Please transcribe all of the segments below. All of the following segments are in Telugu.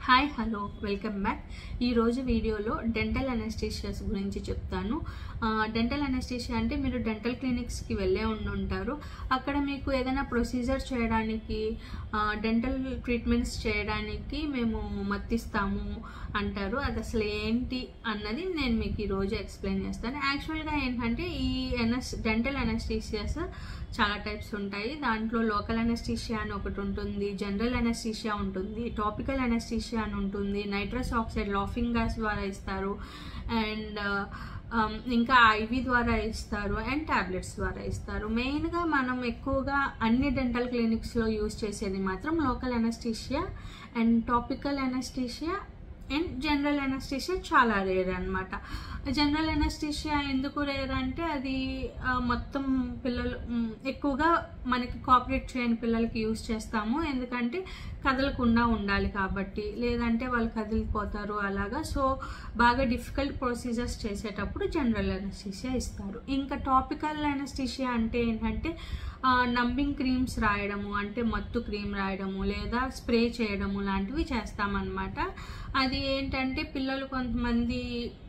హాయ్ హలో వెల్కమ్ బ్యాక్ ఈరోజు వీడియోలో డెంటల్ అనెస్టీషియాస్ గురించి చెప్తాను డెంటల్ అనెస్టీషియా అంటే మీరు డెంటల్ క్లినిక్స్కి వెళ్ళే ఉండి ఉంటారు అక్కడ మీకు ఏదైనా ప్రొసీజర్ చేయడానికి డెంటల్ ట్రీట్మెంట్స్ చేయడానికి మేము మత్తిస్తాము అంటారు అది అసలు ఏంటి అన్నది నేను మీకు ఈరోజు ఎక్స్ప్లెయిన్ చేస్తాను యాక్చువల్గా ఏంటంటే ఈ ఎనస్ డెంటల్ అనెస్టీషియాస్ చాలా టైప్స్ ఉంటాయి దాంట్లో లోకల్ అనెస్టీషియా అని ఒకటి ఉంటుంది జనరల్ అనెస్టీషియా ఉంటుంది టాపికల్ అనెస్టీషియా అని ఉంటుంది నైట్రస్ ఆక్సైడ్ లాఫింగ్ గ్యాస్ ద్వారా ఇస్తారు అండ్ ఇంకా ఐవి ద్వారా ఇస్తారు అండ్ టాబ్లెట్స్ ద్వారా ఇస్తారు మెయిన్గా మనం ఎక్కువగా అన్ని డెంటల్ క్లినిక్స్లో యూజ్ చేసేది మాత్రం local anaesthesia and topical anaesthesia and general anaesthesia చాలా రేర్ అనమాట జనరల్ అనెస్టీషియా ఎందుకు రేర్ అంటే అది మొత్తం పిల్లలు ఎక్కువగా మనకి కోఆపరేట్ చేయని పిల్లలకి యూజ్ చేస్తాము ఎందుకంటే కదలకుండా ఉండాలి కాబట్టి లేదంటే వాళ్ళు కదిలిపోతారు అలాగా సో బాగా డిఫికల్ట్ ప్రొసీజర్స్ చేసేటప్పుడు జనరల్ అనెస్టీషియా ఇస్తారు ఇంకా టాపికల్ అనెస్టీషియా అంటే ఏంటంటే నంబింగ్ క్రీమ్స్ రాయడము అంటే మత్తు క్రీమ్ రాయడము లేదా స్ప్రే చేయడము లాంటివి చేస్తామన్నమాట అది ఏంటంటే పిల్లలు కొంతమంది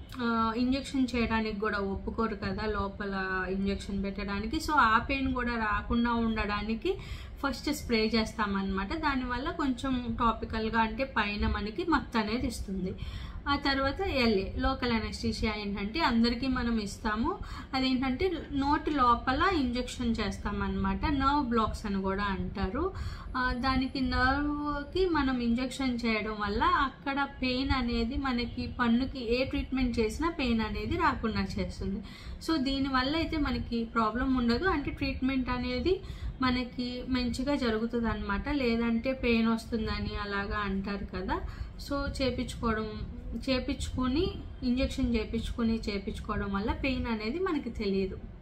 ఇంజెక్షన్ చేయడానికి కూడా ఒప్పుకోరు కదా లోపల ఇంజెక్షన్ పెట్టడానికి సో ఆ పెయిన్ కూడా రాకుండా ఉండడానికి ఫస్ట్ స్ప్రే చేస్తామన్నమాట దానివల్ల కొంచెం టాపికల్గా అంటే పైన మనకి మత్తు అనేది ఇస్తుంది ఆ తర్వాత ఎల్ఏ లోకల్ అనెస్టీషియా ఏంటంటే అందరికీ మనం ఇస్తాము అదేంటంటే నోటి లోపల ఇంజెక్షన్ చేస్తామన్నమాట నర్వ్ బ్లాక్స్ అని కూడా అంటారు దానికి నర్వ్కి మనం ఇంజెక్షన్ చేయడం వల్ల అక్కడ పెయిన్ అనేది మనకి పన్నుకి ఏ ట్రీట్మెంట్ చేసినా పెయిన్ అనేది రాకుండా చేస్తుంది సో దీనివల్ల అయితే మనకి ప్రాబ్లం ఉండదు అంటే ట్రీట్మెంట్ అనేది మనకి మంచిగా జరుగుతుంది అనమాట లేదంటే పెయిన్ వస్తుందని అలాగా అంటారు కదా సో చేపించుకోవడం చేపించుకొని ఇంజెక్షన్ చేపించుకొని చేపించుకోవడం వల్ల పెయిన్ అనేది మనకి తెలియదు